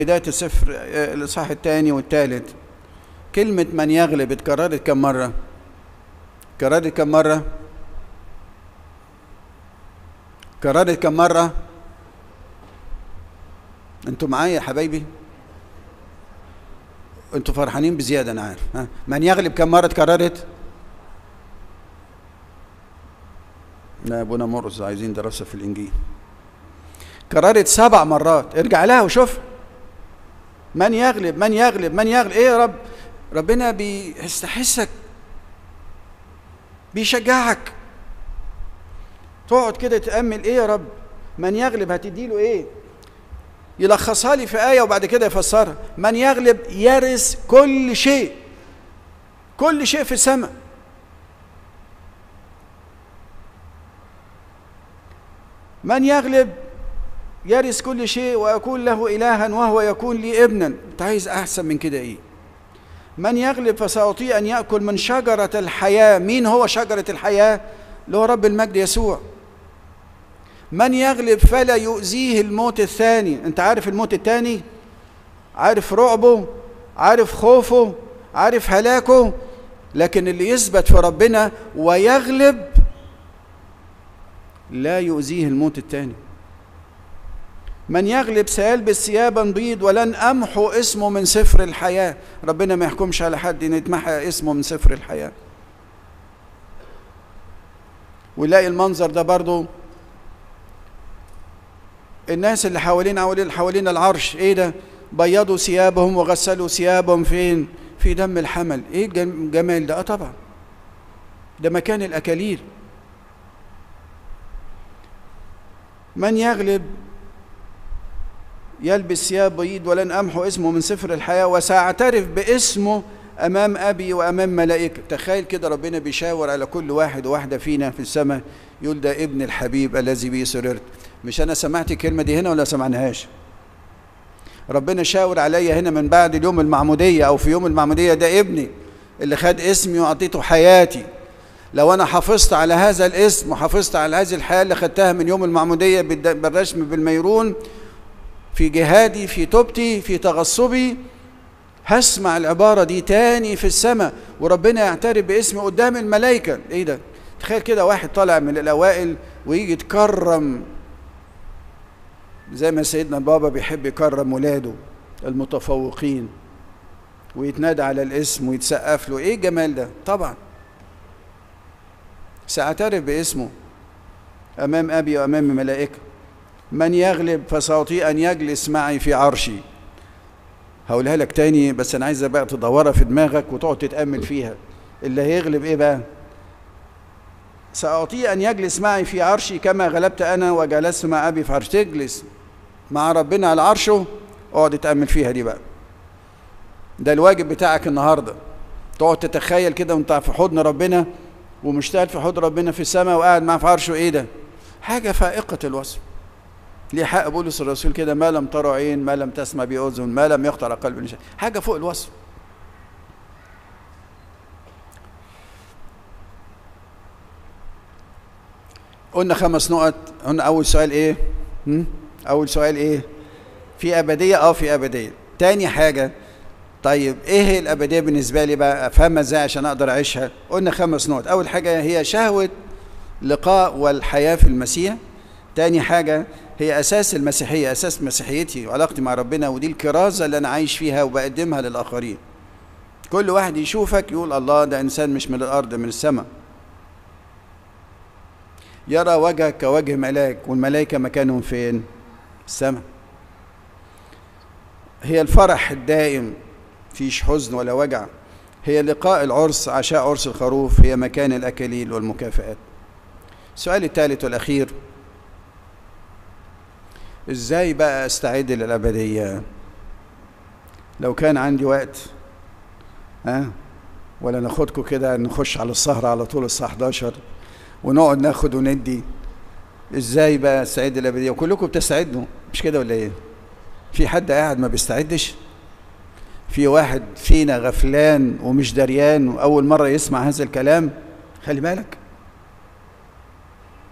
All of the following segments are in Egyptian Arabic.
بداية السفر الإصحاح الثاني والثالث كلمة من يغلب اتكررت كم مرة؟ اتكررت كم مرة؟ اتكررت كم مرة؟ انتوا معايا يا حبايبي؟ انتوا فرحانين بزيادة أنا عارف ها؟ من يغلب كم مرة اتكررت؟ لا يا ابونا مرقس عايزين دراسة في الإنجيل كررت سبع مرات ارجع لها وشوف من يغلب من يغلب من يغلب ايه يا رب ربنا بيستحسك بيشجعك تقعد كده تأمل ايه يا رب من يغلب هتديله ايه يلخصها لي في آية وبعد كده يفسرها من يغلب يرث كل شيء كل شيء في السماء من يغلب يرث كل شيء ويكون له إلها وهو يكون لي ابنا انت عايز أحسن من كده إيه من يغلب فسأعطيه أن يأكل من شجرة الحياة مين هو شجرة الحياة اللي هو رب المجد يسوع من يغلب فلا يؤذيه الموت الثاني انت عارف الموت الثاني عارف رعبه عارف خوفه عارف هلاكه لكن اللي يثبت في ربنا ويغلب لا يؤذيه الموت الثاني من يغلب سيلبس ثيابا بيض ولن امحو اسمه من سفر الحياه ربنا ما يحكمش على حد ان يتمحى اسمه من سفر الحياه ويلاقي المنظر ده برضو الناس اللي حوالين حوالين حوالين العرش ايه ده بيضوا ثيابهم وغسلوا ثيابهم فين في دم الحمل ايه الجمال ده اه طبعا ده مكان الاكاليل من يغلب يلبس ثياب بيض ولن امحو اسمه من سفر الحياه وساعترف باسمه امام ابي وامام ملائكه تخيل كده ربنا بيشاور على كل واحد وواحده فينا في السماء يقول ده ابن الحبيب الذي به سررت مش انا سمعت الكلمه دي هنا ولا سمعناهاش ربنا شاور عليا هنا من بعد اليوم المعموديه او في يوم المعموديه ده ابني اللي خد اسمي واعطيته حياتي لو انا حافظت على هذا الاسم وحافظت على هذه الحياه اللي خدتها من يوم المعموديه بالرسم بالميرون في جهادي في توبتي في تغصبي هسمع العبارة دي تاني في السماء وربنا يعترف باسمي قدام الملائكة ايه ده تخيل كده واحد طالع من الأوائل ويجي يتكرم زي ما سيدنا البابا بيحب يكرم ولاده المتفوقين ويتنادى على الاسم ويتسقف له ايه الجمال ده طبعا سأعترف باسمه أمام أبي وأمام الملائكة من يغلب فسأعطيه أن يجلس معي في عرشي هقولها لك تاني بس أنا عايزة بقى تدورها في دماغك وتقعد تتأمل فيها اللي هيغلب إيه بقى سأعطيه أن يجلس معي في عرشي كما غلبت أنا وجلست مع أبي في عرش تجلس مع ربنا على عرشه اقعد تتأمل فيها دي بقى ده الواجب بتاعك النهاردة تقعد تتخيل كده وانت في حضن ربنا ومشتاق في حضن ربنا في السماء وقاعد معاه في عرشه ايه ده حاجة فائقة الوصف ليه حق بولس الرسول كده ما لم ترى عين ما لم تسمع بأذن ما لم يخطر قلب الإنسان حاجة فوق الوصف قلنا خمس نقط قلنا أول سؤال إيه؟ هم؟ أول سؤال إيه؟ في أبدية؟ أه في أبدية تاني حاجة طيب إيه هي الأبدية بالنسبة لي بقى أفهمها إزاي عشان أقدر أعيشها؟ قلنا خمس نقط أول حاجة هي شهوة لقاء والحياة في المسيح تاني حاجة هي أساس المسيحية أساس مسيحيتي وعلاقتي مع ربنا ودي الكرازة اللي أنا عايش فيها وبقدمها للآخرين كل واحد يشوفك يقول الله ده إنسان مش من الأرض من السماء يرى وجهك كوجه ملاك والملائكة مكانهم فين السماء هي الفرح الدائم فيش حزن ولا وجع هي لقاء العرس عشاء عرس الخروف هي مكان الأكاليل والمكافآت السؤال الثالث والأخير ازاي بقى استعد للابديه لو كان عندي وقت ها ولا ناخدكم كده نخش على السهره على طول الساعه 11 ونقعد ناخد وندي ازاي بقى استعد للابديه وكلكم بتستعدوا مش كده ولا ايه في حد قاعد ما بيستعدش في واحد فينا غفلان ومش دريان واول مره يسمع هذا الكلام خلي بالك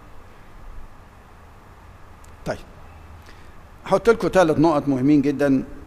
طيب هحط لكم ثلاث نقط مهمين جدا